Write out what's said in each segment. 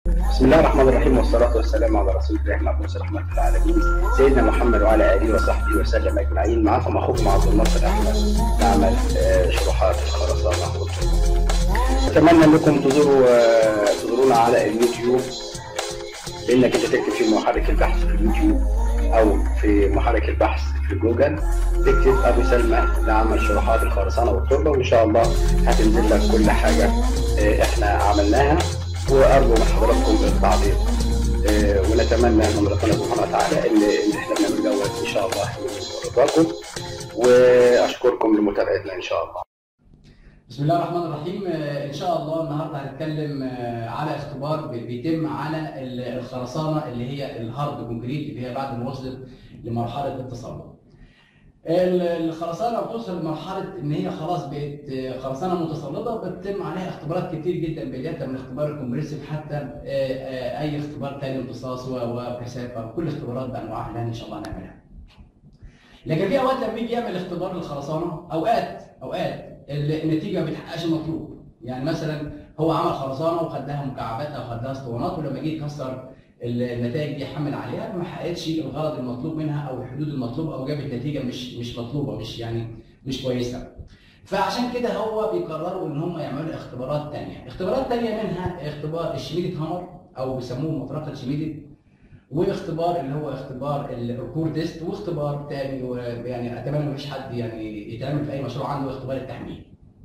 بسم الله الرحمن الرحيم والصلاة والسلام على رسول الله المبعوث رحمة العالمين سيدنا محمد وعلى آله وصحبه وسلم أجمعين معكم أخوكم عبد الناصر أحمد نعمل آه، شروحات الخرسانة أتمنى أنكم تزوروا آه، تزورونا على اليوتيوب بإنك أنت تكتب في محرك البحث في اليوتيوب أو في محرك البحث في جوجل تكتب أبو سلمى نعمل شروحات الخرسانة والتربة وإن شاء الله هتنزل لك كل حاجة آه، إحنا عملناها وارجو من حضراتكم التعليق آه، ونتمنى من ربنا سبحانه وتعالى ان ان احنا بنعمل دوت ان شاء الله يكون رضاكم واشكركم لمتابعتنا ان شاء الله بسم الله الرحمن الرحيم آه، ان شاء الله النهارده هنتكلم آه، على اختبار بي- بيتم على ال- الخرسانه اللي هي الهارد كونكريت اللي هي بعد ما وصلت لمرحله التصلب. ال- الخرسانه بتوصل لمرحله ان هي خلاص بقت آه، خرسانه متصلبه بتتم عليها اختبارات كتير جدا بدايه من اختبار الكومبريسيف حتى آه، آه، اي اختبار تاني امتصاص و- وكثافه وكل اختبارات بانواعها اللي ان شاء الله هنعملها. لكن في اوقات لما يجي يعمل اختبار للخرسانه اوقات اوقات ال- النتيجه ما بتحققش المطلوب يعني مثلا هو عمل خرسانه وخدها مكعبات او خدها اسطوانات ولما جه يكسر ال- النتائج دي يحمل عليها ما حققتش الغرض المطلوب منها او الحدود المطلوب او جابت نتيجه مش مش مطلوبه مش يعني مش كويسه فعشان كده هو بيقرروا ان هم يعملوا اختبارات تانية اختبارات تانية منها اختبار الشميدة هامر او بيسموه مطرقه شميدة واختبار اللي هو اختبار الكور تيست واختبار تاني ويعني اتمنى مفيش حد يعني يتعمل في اي مشروع عنده اختبار التحميل.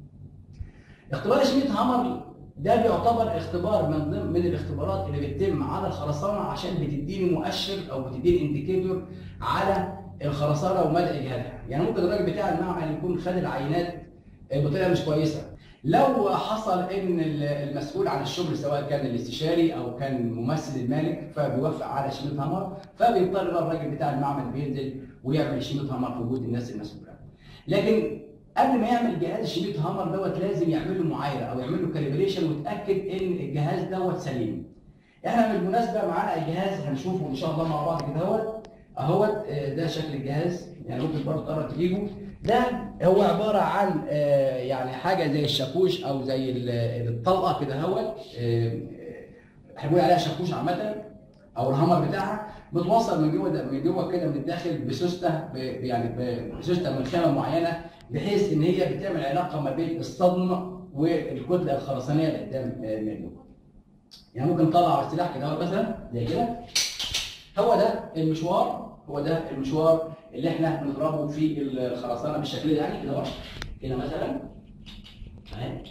اختبار شميت هامر ده بيعتبر اختبار من ضمن من الاختبارات اللي بتتم على الخرسانه عشان بتديني مؤشر او بتديني انديكيتور على الخرسانه ومدى اجهادها، يعني ممكن الراجل بتاع المعمل يكون خد العينات بطريقه مش كويسه. لو حصل ان المسؤول عن الشغل سواء كان الاستشاري او كان ممثل المالك فبيوافق على شميت هامر فبيضطر بقى الراجل بتاع المعمل بينزل ويعمل شميت هامر في وجود الناس المسؤوله. لكن قبل ما يعمل جهاز شميت هامر دوت لازم يعمل له معايره او يعمل له كاليبريشن ويتاكد ان الجهاز دوت سليم. احنا بالمناسبه معانا الجهاز هنشوفه ان شاء الله مع بعض كده اهوت اهوت آه، ده شكل الجهاز يعني ممكن برضه تقرب تجيبه ده هو عباره عن آه، يعني حاجه زي الشاكوش او زي ال- الطلقه كده اهوت آه، احنا بنقول عليها شاكوش عامه او الهامر بتاعها بتوصل من جوه ده- من جوه كده من الداخل بسوسته ب- يعني بسوسته من خامه معينه بحيث ان هي بتعمل علاقه ما بين الصدمه والكتله الخرسانيه اللي قدام آه، منه. يعني ممكن نطلع السلاح كده اهوت مثلا زي كده هو ده المشوار هو ده المشوار اللي احنا بنضربه في الخرسانه بالشكل ده يعني كده اهو كده مثلا اهي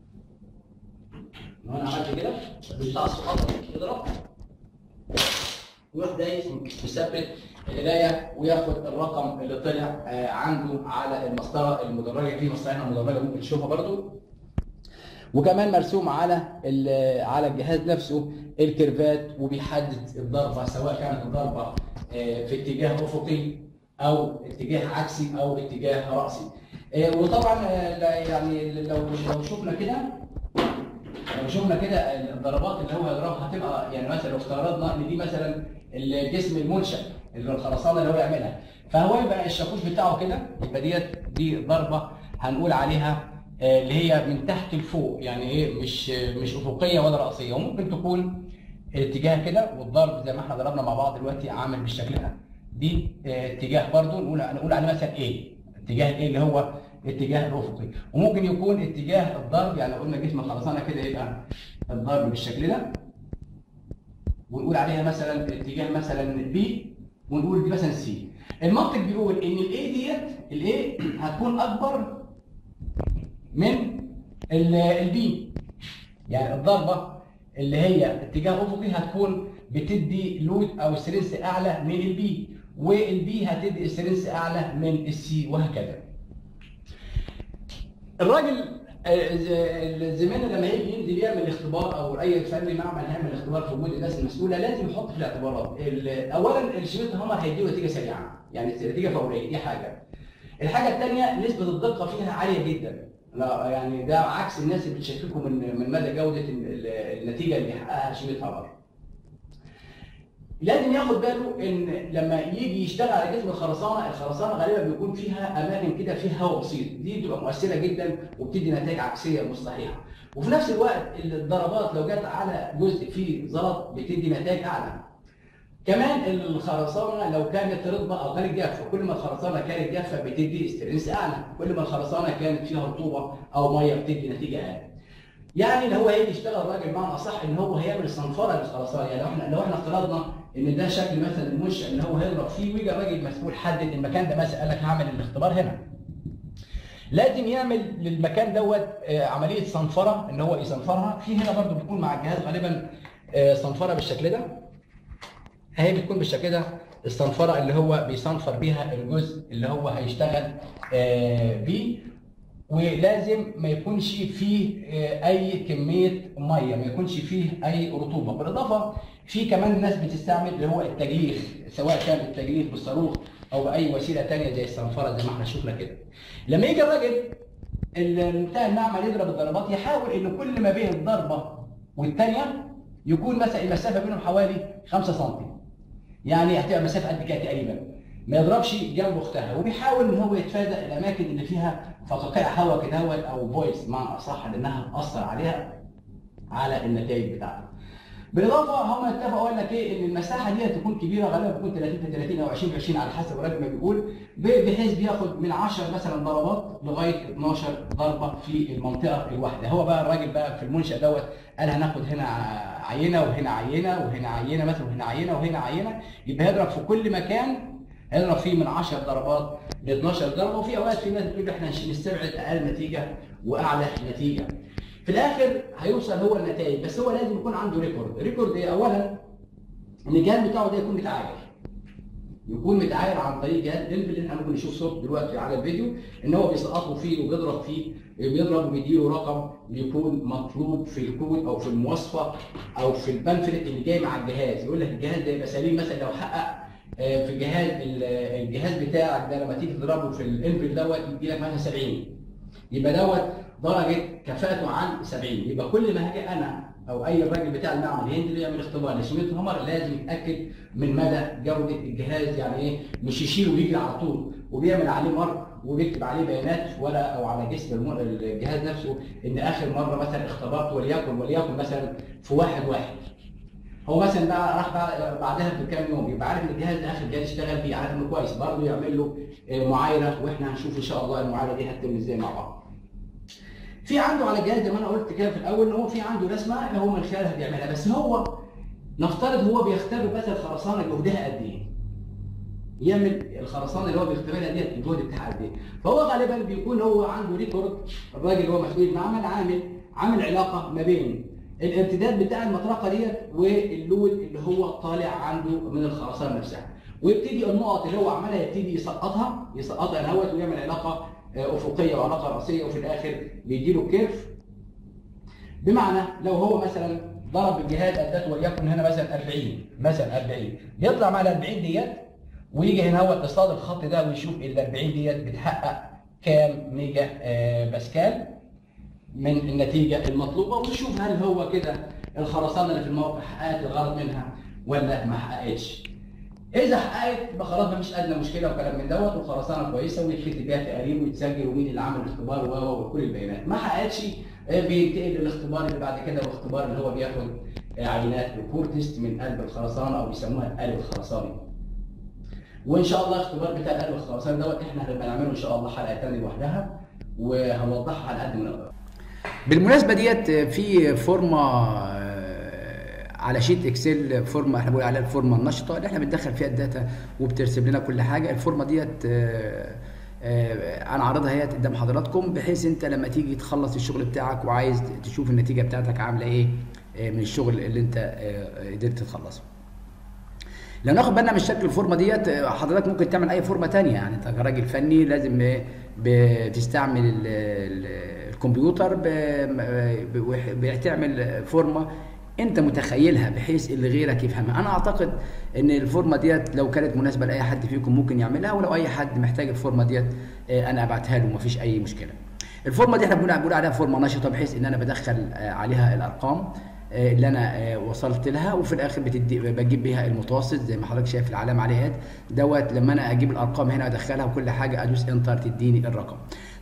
لو انا عملت كده بيطلع خطوه يضرب ويروح دايس مثبت القرايه وياخد الرقم اللي طلع آه، عنده على المسطره المدرجه في مسطره هنا مدرجه ممكن تشوفها برضو وكمان مرسوم على ال- على الجهاز نفسه الكيرفات وبيحدد الضربه سواء كانت الضربه آه، في اتجاه افقي او اتجاه عكسي او اتجاه راسي آه، وطبعا آه، لا- يعني لو لو شفنا كده لو شفنا كده الضربات اللي هو هيضربها هتبقى يعني مثلا لو افترضنا ان دي مثلا الجسم المنشا اللي الخرسانه اللي هو يعملها فهو يبقى الشاكوش بتاعه كده يبقى ديت دي ضربه هنقول عليها آه، اللي هي من تحت لفوق يعني ايه مش مش افقيه ولا راسيه وممكن تكون الاتجاه كده والضرب زي ما احنا ضربنا مع بعض دلوقتي عامل بالشكل ده دي آه، اتجاه برضو نقول نقول عليه مثلا ايه اتجاه الايه اللي هو اتجاه الافقي وممكن يكون اتجاه الضرب يعني قلنا جسم الخرسانه كده يبقى الضرب بالشكل ده ونقول عليها مثلا اتجاه مثلا بي ونقول دي مثلا سي المنطق بيقول ان الاي ديت الاي هتكون اكبر من البي يعني الضربه اللي هي اتجاه افقي هتكون بتدي لود او سترينث اعلى من البي والبي هتدي سترينث اعلى من السي وهكذا الراجل آه، ز- الزميل لما يجي ينزل يعمل اختبار او اي فني معمل هيعمل اختبار في وجود الناس المسؤوله لازم يحط في الاعتبارات ال- اولا الشريط هامر هيديله نتيجه سريعه يعني نتيجه فوريه دي حاجه الحاجه الثانيه نسبه الدقه فيها عاليه جدا لا يعني ده عكس الناس اللي بتشككوا من من مدى جوده ال- ال- النتيجه اللي بيحققها شريط هامر لازم ياخد باله ان لما يجي يشتغل على جسم الخرسانه الخرسانه غالبا بيكون فيها اماكن كده فيها هواء بسيط دي بتبقى مؤثره جدا وبتدي نتائج عكسيه مش صحيحه وفي نفس الوقت الضربات لو جت على جزء فيه زلط بتدي نتائج اعلى كمان الخرسانه لو كانت رطبه او كانت جافه كل ما الخرسانه كانت جافه بتدي استرنس اعلى كل ما الخرسانه كانت فيها رطوبه او ميه بتدي نتيجه اقل يعني اللي هو هيجي يشتغل راجل بمعنى اصح ان هو هيعمل صنفره للخرسانه يعني لو احنا لو احنا افترضنا ان ده شكل مثلا المنشا ان هو هيضرب فيه ويجي الراجل مسؤول حدد المكان ده مثلا قال لك هعمل الاختبار هنا لازم يعمل للمكان دوت آه، عمليه صنفره ان هو يصنفرها في هنا برضو بيكون مع الجهاز غالبا آه، صنفره بالشكل ده اهي بتكون بالشكل ده الصنفره اللي هو بيصنفر بيها الجزء اللي هو هيشتغل آه، بيه ولازم ما يكونش فيه آه، اي كميه ميه ما يكونش فيه اي رطوبه بالاضافه في كمان الناس بتستعمل اللي هو التجليخ سواء كان التجليخ بالصاروخ او باي وسيله تانية زي الصنفره زي ما احنا شفنا كده لما يجي الراجل ال- بتاع المعمل يضرب الضربات يحاول ان كل ما بين الضربه والثانيه يكون مثلا المسافه بينهم حوالي 5 سم يعني هتبقى مسافه قد كده تقريبا ما يضربش جنب اختها وبيحاول ان هو يتفادى الاماكن اللي فيها فقاقيع هواء كده هوت او فويس بمعنى اصح لانها تاثر عليها على النتائج بتاعته. بالاضافه هم اتفقوا قال لك ايه ان المساحه دي تكون كبيره غالبا بتكون 30 في 30 او 20 في 20 على حسب الراجل ما بيقول ب- بحيث بياخد من 10 مثلا ضربات لغايه 12 ضربه في المنطقه الواحده هو بقى الراجل بقى في المنشا دوت قال هناخد هنا عينه وهنا عينه وهنا عينه مثلا وهنا عينه وهنا عينه يبقى هيضرب في كل مكان هيضرب فيه من 10 ضربات ل 12 ضربه وفي اوقات في ناس بتقول احنا نستبعد اقل نتيجه واعلى نتيجه. في الاخر هيوصل هو النتائج بس هو لازم يكون عنده ريكورد، ريكورد ايه؟ اولا ان الجهاز بتاعه ده يكون متعاير. يكون متعاير عن طريق جهاز الانف اللي احنا ممكن نشوف صوت دلوقتي على الفيديو ان هو بيسقطه فيه وبيضرب فيه بيضرب وبيديله رقم بيكون مطلوب في الكود او في المواصفه او في البنفلت اللي جاي مع الجهاز يقول لك الجهاز ده يبقى سليم مثلا لو حقق آه، في جهاز ال- الجهاز بتاعك ده لما تيجي تضربه في الانفل دوت يدي لك مثلا 70 يبقى دوت درجه كفاءته عن 70 يبقى كل ما هاجي انا او اي راجل بتاع المعمل ينزل يعمل اختبار لسميت هامر لازم يتاكد من مدى جوده الجهاز يعني ايه مش يشيله ويجري على طول وبيعمل عليه مر وبيكتب عليه بيانات ولا او على جسم الم- الجهاز نفسه ان اخر مره مثلا اختبرت وليكن وليكن مثلا في واحد واحد هو مثلا بقى راح بقى بعدها بكام يوم يبقى عارف ان الجهاز ده اخر جهاز اشتغل فيه عارف انه كويس برضه يعمل له آه، معايره واحنا هنشوف ان شاء الله المعايره دي هتتم ازاي مع بعض. في عنده على الجهاز زي ما انا قلت كده في الاول ان هو في عنده رسمه اللي هو من خلالها بيعملها بس هو نفترض هو بيختبر مثلا الخرسانه جهدها قد ايه؟ يعمل الخرسانه اللي هو بيختبرها ديت الجهد بتاعها قد ايه؟ فهو غالبا بيكون هو عنده ريكورد الراجل اللي هو مسؤول المعمل عامل عامل علاقه ما بين الارتداد بتاع المطرقه ديت واللود اللي هو طالع عنده من الخرسانه نفسها ويبتدي النقط اللي هو عملها يبتدي يسقطها يسقطها الاول ويعمل علاقه آه، افقيه وعلاقه راسيه وفي الاخر بيديله كيرف بمعنى لو هو مثلا ضرب الجهاز ادته وليكن هنا مثلا 40 مثلا 40 بيطلع مع ال 40 ديت ويجي هنا هو يصطاد الخط ده ويشوف ال 40 ديت بتحقق كام ميجا آه، باسكال من النتيجه المطلوبه ونشوف هل هو كده الخرسانه اللي في الموقع حققت الغرض منها ولا ما حققتش. اذا حققت يبقى خلاص مفيش ادنى مشكله وكلام من دوت والخرسانه كويسه ويتكتب بيها تقارير ويتسجل ومين اللي عمل الاختبار و و وكل البيانات. ما حققتش آه، بينتقل للاختبار اللي بعد كده والاختبار اللي هو بياخد آه، عينات بكور تيست من قلب الخرسانه او بيسموها القلب الخرساني. وان شاء الله الاختبار بتاع القلب الخرساني دوت احنا هنبقى نعمله ان شاء الله حلقه ثانيه لوحدها وهنوضحها على قد ما نقدر. بالمناسبه ديت في فورمه آه، على شيت اكسل فورمه احنا بنقول عليها الفورمه النشطه اللي احنا بندخل فيها الداتا وبترسم لنا كل حاجه الفورمه ديت آه، آه، انا عارضها هي قدام حضراتكم بحيث انت لما تيجي تخلص الشغل بتاعك وعايز تشوف النتيجه بتاعتك عامله ايه آه، من الشغل اللي انت آه، قدرت تخلصه لو ناخد بالنا من شكل الفورمه ديت آه، حضرتك ممكن تعمل اي فورمه تانية يعني انت كراجل فني لازم آه، بتستعمل ال- ال- الكمبيوتر ب- ب- بتعمل فورمه انت متخيلها بحيث اللي غيرك يفهمها انا اعتقد ان الفورمه ديت لو كانت مناسبه لاي حد فيكم ممكن يعملها ولو اي حد محتاج الفورمه ديت آه، انا ابعتها له مفيش اي مشكله الفورمه دي احنا بنقول بنقول عليها فورمه نشطه بحيث ان انا بدخل آه، عليها الارقام آه، اللي انا آه، وصلت لها وفي الاخر بتدي بجيب بيها المتوسط زي ما حضرتك شايف العلامه عليها دوت لما انا اجيب الارقام هنا ادخلها وكل حاجه ادوس انتر تديني الرقم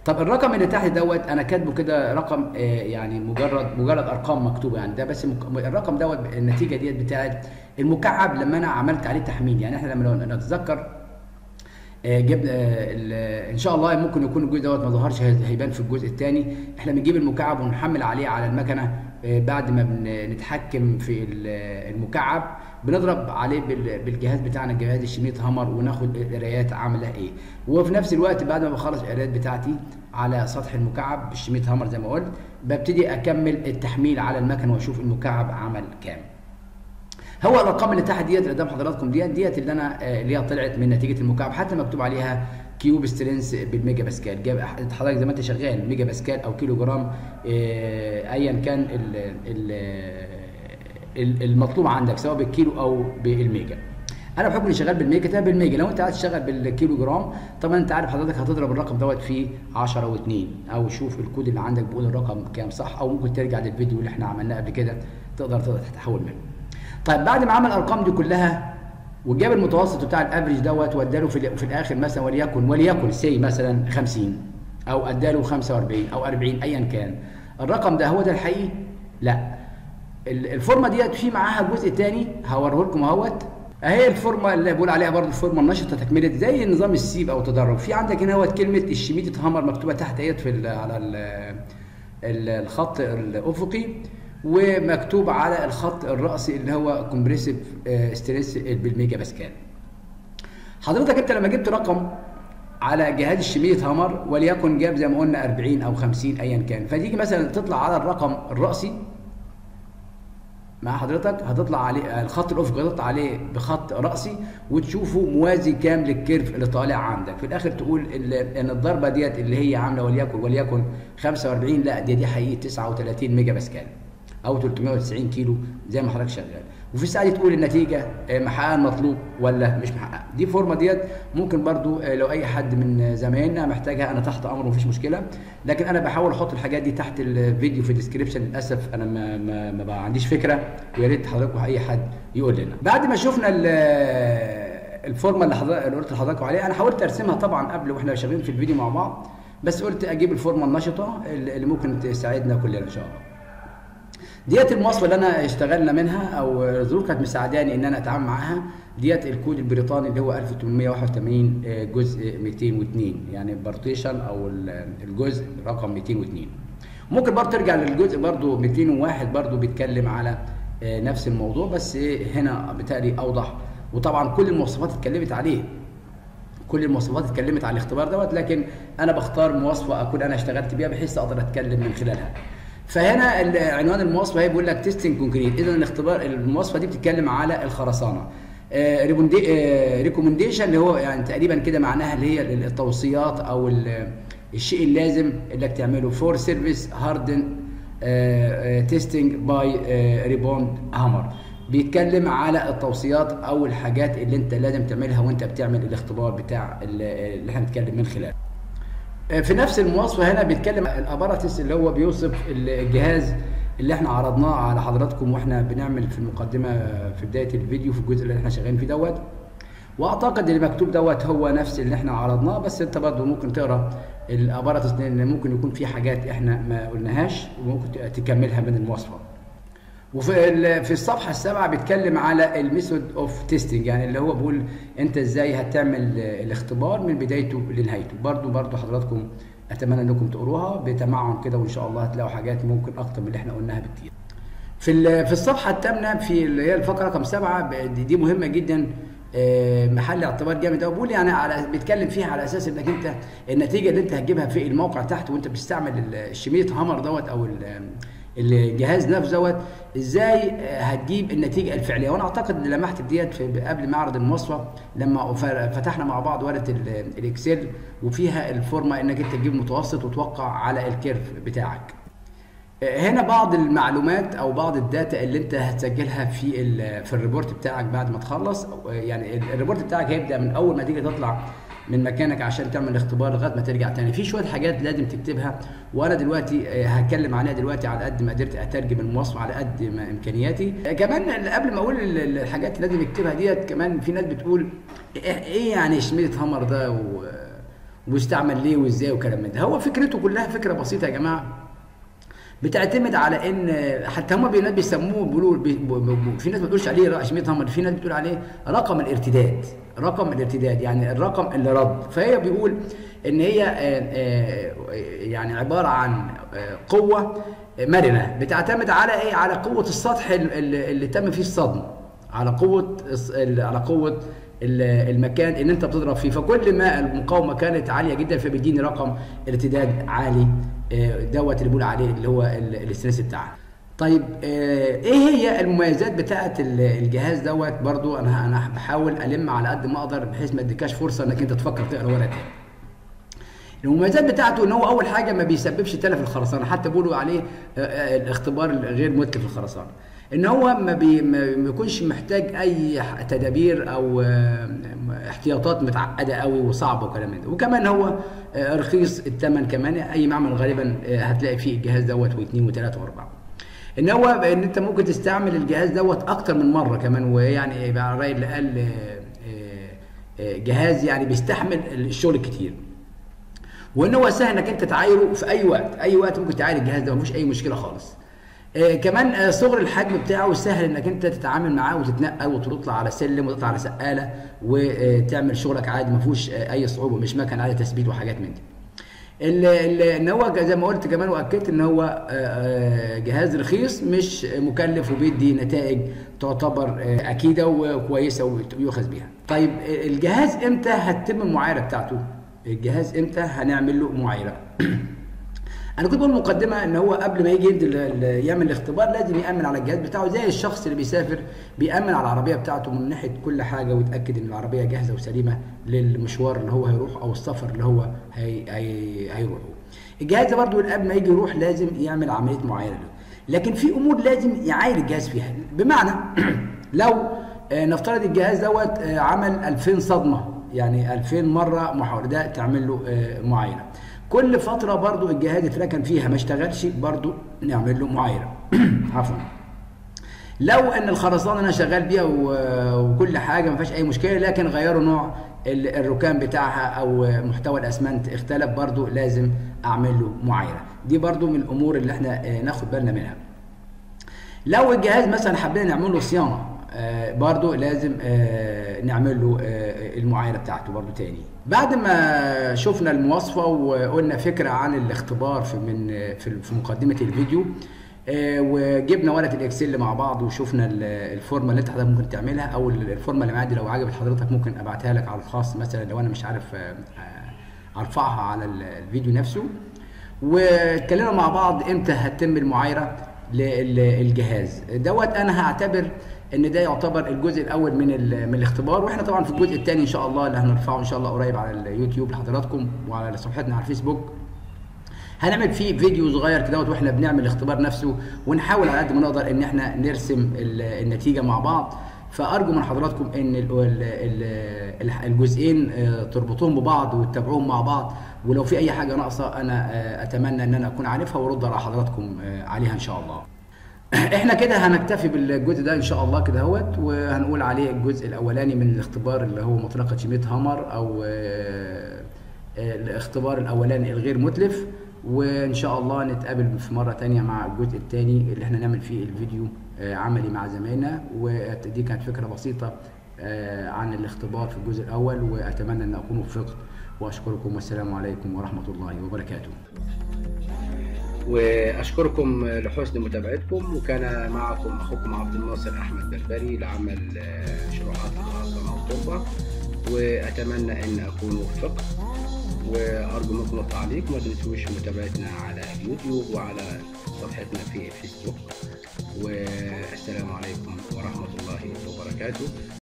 طب الرقم اللي تحت دوت انا كاتبه كده رقم آه، يعني مجرد مجرد ارقام مكتوبه يعني ده بس مك- الرقم دوت النتيجه ديت بتاعت المكعب لما انا عملت عليه تحميل يعني احنا لما لو نتذكر آه، جبنا آه، ال- ان شاء الله ممكن يكون الجزء دوت ما ظهرش هي- هيبان في الجزء الثاني احنا بنجيب المكعب ونحمل عليه على المكنه آه، بعد ما بنتحكم في ال- المكعب بنضرب عليه بال- بالجهاز بتاعنا جهاز الشميت هامر وناخد القرايات عامله ايه وفي نفس الوقت بعد ما بخلص القرايات بتاعتي على سطح المكعب بالشميت هامر زي ما قلت ببتدي اكمل التحميل على المكنه واشوف المكعب عمل كام هو الارقام اللي تحت ديت اللي قدام حضراتكم ديت ديت اللي انا آه، اللي هي طلعت من نتيجه المكعب حتى مكتوب عليها كيوب سترينس بالميجا باسكال جاب حضرتك زي ما انت شغال ميجا باسكال او كيلو جرام آه، ايا كان ال ال ال- المطلوب عندك سواء بالكيلو او بالميجا انا بحكم اني شغال بالميجا ده بالميجا لو انت عايز تشتغل بالكيلو جرام طبعا انت عارف حضرتك هتضرب الرقم دوت في 10 و2 او شوف الكود اللي عندك بيقول الرقم كام صح او ممكن ترجع للفيديو اللي احنا عملناه قبل كده تقدر تقدر تحول منه طيب بعد ما عمل الارقام دي كلها وجاب المتوسط بتاع الافريج دوت واداله في, في الاخر مثلا وليكن وليكن سي مثلا 50 او اداله 45 او 40 ايا كان الرقم ده هو ده الحقيقي؟ لا ال- الفورمه ديت في معاها جزء تاني هوريه لكم اهوت اهي الفورمه اللي بقول عليها برضه الفورمه النشطه تكمله زي نظام السيب او التدرج في عندك هنا اهوت كلمه الشميتة هامر مكتوبه تحت اهيت في ال على ال ال- الخط الافقي ومكتوب على الخط الرأسي اللي هو كومبريسيف ستريس بالميجا باسكال حضرتك انت لما جبت رقم على جهاز الشمية هامر وليكن جاب زي ما قلنا 40 او 50 ايا كان فتيجي مثلا تطلع على الرقم الرأسي مع حضرتك هتطلع عليه الخط الافقي هتطلع عليه بخط راسي وتشوفه موازي كام للكيرف اللي طالع عندك في الاخر تقول ال- ان الضربه ديت اللي هي عامله وليكن وليكن 45 لا دي دي حقيقي 39 ميجا باسكال او 390 كيلو زي ما حضرتك شغال وفي الساعه دي تقول النتيجه آه، محققه المطلوب ولا مش محققه دي فورمه ديت ممكن برضو آه، لو اي حد من زمايلنا محتاجها انا تحت امره مفيش مشكله لكن انا بحاول احط الحاجات دي تحت الفيديو في الديسكربشن للاسف انا ما ما, ما بقى عنديش فكره ويا ريت حضراتكم اي حد يقول لنا بعد ما شفنا ال- الفورمه اللي حضرتك اللي قلت لحضراتكم عليها انا حاولت ارسمها طبعا قبل واحنا شغالين في الفيديو مع بعض بس قلت اجيب الفورمه النشطه اللي اللي ممكن تساعدنا كلنا ان شاء الله ديت المواصفه اللي انا اشتغلنا منها او الظروف كانت مساعداني ان انا اتعامل معاها ديت الكود البريطاني اللي هو 1881 آه، جزء 202 يعني بارتيشن او ال- الجزء رقم 202 ممكن برضه ترجع للجزء برضه 201 برضه بيتكلم على آه، نفس الموضوع بس هنا بالتالي اوضح وطبعا كل المواصفات اتكلمت عليه كل المواصفات اتكلمت على الاختبار دوت لكن انا بختار مواصفه اكون انا اشتغلت بيها بحيث اقدر اتكلم من خلالها فهنا ال- عنوان المواصفه هي بيقول لك تيستنج كونكريت اذا الاختبار المواصفه دي بتتكلم على الخرسانه ريكومنديشن اللي هو يعني تقريبا كده معناها اللي هي التوصيات او ال- الشيء اللازم انك تعمله فور سيرفيس هاردن تيستنج باي ريبوند هامر بيتكلم على التوصيات او الحاجات اللي انت لازم تعملها وانت بتعمل الاختبار بتاع ال- اللي احنا بنتكلم من خلاله في نفس المواصفه هنا بيتكلم عن الاباراتس اللي هو بيوصف الجهاز اللي احنا عرضناه على حضراتكم واحنا بنعمل في المقدمه في بدايه الفيديو في الجزء اللي احنا شغالين فيه دوت واعتقد اللي مكتوب دوت هو نفس اللي احنا عرضناه بس انت برضه ممكن تقرا الاباراتس لان ممكن يكون في حاجات احنا ما قلناهاش وممكن تكملها من المواصفه وفي ال- في الصفحه السابعه بيتكلم على الميثود اوف تيستنج يعني اللي هو بيقول انت ازاي هتعمل الاختبار من بدايته لنهايته برضو برضو حضراتكم اتمنى انكم تقروها بتمعن كده وان شاء الله هتلاقوا حاجات ممكن اكتر من اللي احنا قلناها بكتير في ال- في الصفحه الثامنه في اللي هي الفقره رقم سبعه ب- دي, دي مهمه جدا آه، محل اعتبار جامد قوي بقول يعني على بيتكلم فيها على اساس انك انت النتيجه اللي انت هتجيبها في الموقع تحت وانت بتستعمل ال- الشميه هامر دوت او ال- الجهاز نفسه دوت ازاي آه، هتجيب النتيجه الفعليه وانا اعتقد ان لمحت بديت في قبل معرض المواصفه لما ف- فتحنا مع بعض ورقه ال- الاكسل وفيها الفورمه انك انت تجيب متوسط وتوقع على الكيرف بتاعك هنا بعض المعلومات او بعض الداتا اللي انت هتسجلها في ال- في الريبورت بتاعك بعد ما تخلص أو يعني ال- الريبورت بتاعك هيبدا من اول ما تيجي تطلع من مكانك عشان تعمل اختبار لغايه ما ترجع تاني في شويه حاجات لازم تكتبها وانا دلوقتي آه، هتكلم عليها دلوقتي على قد ما قدرت اترجم المواصفه على قد ما امكانياتي آه، كمان قبل ما اقول ال- ال- الحاجات اللي لازم اكتبها ديت كمان في ناس بتقول ايه إيه يعني شمية هامر ده و ويستعمل ليه وازاي وكلام من ده هو فكرته كلها فكره بسيطه يا جماعه بتعتمد على ان حتى هم بي- بيسموه بيقولوا بي- ب- ب- في ناس ما بتقولش عليه رقم هم في ناس بتقول عليه رقم الارتداد رقم الارتداد يعني الرقم اللي رد فهي بيقول ان هي آه، آه، يعني عباره عن آه، قوه مرنه بتعتمد على ايه على قوه السطح ال- اللي اللي تم فيه الصدمه على قوه الص- ال- على قوه ال- المكان اللي انت بتضرب فيه فكل ما المقاومه كانت عاليه جدا فبيديني رقم ارتداد عالي آه، دوت اللي بيقول عليه اللي هو ال- الاستريس بتاعها طيب آه، ايه هي المميزات بتاعه ال- الجهاز دوت برضو انا انا بحاول الم على قد ما اقدر بحيث ما اديكاش فرصه انك انت تفكر تقرا ورقه تاني المميزات بتاعته ان هو اول حاجه ما بيسببش تلف الخرسانه حتى بيقولوا عليه آه، آه، الاختبار الغير متلف الخرسانه ان هو ما, بي ما ما يكونش محتاج اي ح- تدابير او آه، احتياطات متعقده قوي وصعبه وكلام من ده وكمان هو آه، رخيص الثمن كمان اي معمل غالبا آه، هتلاقي فيه الجهاز دوت واثنين وثلاثه واربعه ان هو ان انت ممكن تستعمل الجهاز دوت اكتر من مره كمان ويعني يبقى على الراي اللي قال آه، آه، آه، جهاز يعني بيستحمل الشغل الكتير وان هو سهل انك انت تعايره في اي وقت اي وقت ممكن تعاير الجهاز ده مفيش اي مشكله خالص آه كمان آه صغر الحجم بتاعه سهل انك انت تتعامل معاه وتتنقل وتطلع على سلم وتطلع على سقاله وتعمل شغلك عادي ما فيهوش آه اي صعوبه مش مكن عليه تثبيت وحاجات من دي ال- ال- ان هو زي ما قلت كمان واكدت ان هو آه، آه، جهاز رخيص مش مكلف وبيدي نتائج تعتبر آه، اكيده وكويسه ويؤخذ بيها. طيب آه، الجهاز امتى هتتم المعايره بتاعته؟ الجهاز امتى هنعمل له معايره؟ انا كنت بقول مقدمه ان هو قبل ما يجي ينزل ال- يعمل الاختبار لازم يامن على الجهاز بتاعه زي الشخص اللي بيسافر بيامن على العربيه بتاعته من ناحيه كل حاجه ويتاكد ان العربيه جاهزه وسليمه للمشوار اللي هو هيروح او السفر اللي هو هي هي هيروحه الجهاز ده برضه قبل ما يجي يروح لازم يعمل عمليه معايره له لكن في امور لازم يعاير الجهاز فيها بمعنى لو آه، نفترض الجهاز دوت آه، عمل 2000 صدمه يعني 2000 مره محاوله ده تعمل له آه، معايره كل فتره برضو الجهاز اتركن فيها ما اشتغلش برضو نعمل له معايره عفوا لو ان الخرسانه انا شغال بيها و- وكل حاجه ما فيهاش اي مشكله لكن غيروا نوع ال- الركام بتاعها او محتوى الاسمنت اختلف برضو لازم اعمل له معايره دي برضو من الامور اللي احنا آه، ناخد بالنا منها لو الجهاز مثلا حبينا نعمل له صيانه آه، برضو لازم آه، نعمل له آه، المعايره بتاعته برضو تاني بعد ما شفنا المواصفه وقلنا فكره عن الاختبار في من في في مقدمه الفيديو آه، وجبنا ورقه الاكسل مع بعض وشفنا ال- الفورمه اللي انت حضرتك ممكن تعملها او الفورمه اللي معايا دي لو عجبت حضرتك ممكن ابعتها لك على الخاص مثلا لو انا مش عارف آه، آه، ارفعها على ال- الفيديو نفسه واتكلمنا مع بعض امتى هتتم المعايره للجهاز دوت انا هعتبر ان ده يعتبر الجزء الاول من ال- من الاختبار واحنا طبعا في الجزء الثاني ان شاء الله اللي هنرفعه ان شاء الله قريب على اليوتيوب لحضراتكم وعلى صفحتنا على الفيسبوك هنعمل فيه فيديو صغير كده واحنا بنعمل الاختبار نفسه ونحاول على قد ما نقدر ان احنا نرسم ال- النتيجه مع بعض فارجو من حضراتكم ان ال- ال- ال- الجزئين آه، تربطوهم ببعض وتتابعوهم مع بعض ولو في اي حاجه ناقصه انا آه، اتمنى ان انا اكون عارفها وارد على حضراتكم آه، عليها ان شاء الله احنا كده هنكتفي بالجزء ده ان شاء الله كده اهوت وهنقول عليه الجزء الاولاني من الاختبار اللي هو مطلقه شميت هامر او آه، آه، الاختبار الاولاني الغير متلف وان شاء الله نتقابل في مره تانية مع الجزء الثاني اللي احنا نعمل فيه الفيديو آه، عملي مع زمايلنا ودي كانت فكره بسيطه آه، عن الاختبار في الجزء الاول واتمنى ان اكون وفقت واشكركم والسلام عليكم ورحمه الله وبركاته واشكركم لحسن متابعتكم وكان معكم اخوكم عبد الناصر احمد بربري لعمل آه، شروحات الخرسانه والتربه واتمنى ان اكون وفقت وارجو منكم التعليق ما تنسوش متابعتنا على اليوتيوب وعلى صفحتنا في الفيسبوك والسلام عليكم ورحمه الله وبركاته